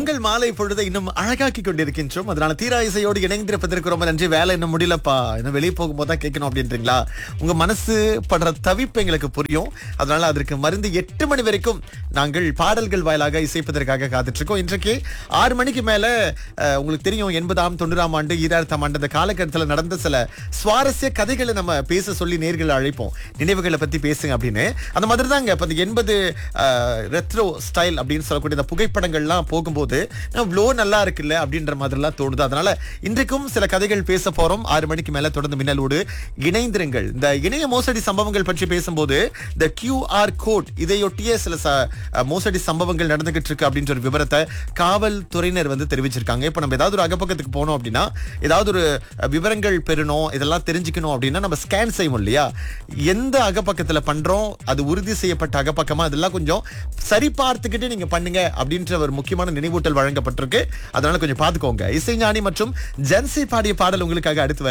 உங்கள் மாலை பொழுதை இன்னும் அழகாக்கி கொண்டிருக்கின்றோம் அதனால தீரா இசையோடு இணைந்திருப்பதற்கு ரொம்ப நன்றி வேலை இன்னும் முடியலப்பா இன்னும் வெளியே போகும்போது தான் கேட்கணும் அப்படின்றீங்களா உங்க மனசு படுற தவிப்பு எங்களுக்கு புரியும் அதனால அதற்கு மருந்து எட்டு மணி வரைக்கும் நாங்கள் பாடல்கள் வாயிலாக இசைப்பதற்காக காத்துட்டு இருக்கோம் இன்றைக்கு ஆறு மணிக்கு மேல அஹ், உங்களுக்கு தெரியும் எண்பதாம் தொண்ணூறாம் ஆண்டு ஈராயிரத்தாம் ஆண்டு அந்த காலகட்டத்தில் நடந்த சில சுவாரஸ்ய கதைகளை நம்ம பேச சொல்லி நேர்களை அழைப்போம் நினைவுகளை பத்தி பேசுங்க அப்படின்னு அந்த மாதிரி தாங்க இப்ப இந்த எண்பது ரெத்ரோ ஸ்டைல் அப்படின்னு சொல்லக்கூடிய இந்த புகைப்படங்கள்லாம் போகும்போது இவ்வளோ நல்லா இருக்குல்ல அப்படின்ற மாதிரிலாம் தோணுது அதனால இன்றைக்கும் சில கதைகள் பேச போறோம் ஆறு மணிக்கு மேல தொடர்ந்து மின்னலோடு இணைந்திருங்கள் இந்த இணைய மோசடி சம்பவங்கள் பற்றி பேசும்போது இந்த கியூஆர் கோட் இதையொட்டிய சில ச- அஹ், மோசடி சம்பவங்கள் நடந்துகிட்டு இருக்கு அப்படின்ற ஒரு விவரத்தை காவல்துறையினர் வந்து தெரிவிச்சிருக்காங்க இப்ப நம்ம ஏதாவது ஒரு அகப்பக்கத்துக்கு போனோம் அப்படின்னா ஏதாவது ஒரு அஹ், விவரங்கள் பெறணும் இதெல்லாம் தெரிஞ்சுக்கணும் அப்படின்னா நம்ம ஸ்கேன் செய்வோம் இல்லையா எந்த அகப்பக்கத்துல பண்றோம் அது உறுதி செய்யப்பட்ட அகப்பக்கமா இதெல்லாம் கொஞ்சம் சரி பார்த்துக்கிட்டு நீங்க பண்ணுங்க அப்படின்ற ஒரு முக்கியமான நினைவூட்டல் வழங்கப்பட்டிருக்கு அதனால கொஞ்சம் பாத்துக்கோங்க இசைஞானி மற்றும் ஜென்சி பாடிய பாடல் உங்களுக்காக அடுத்து வருது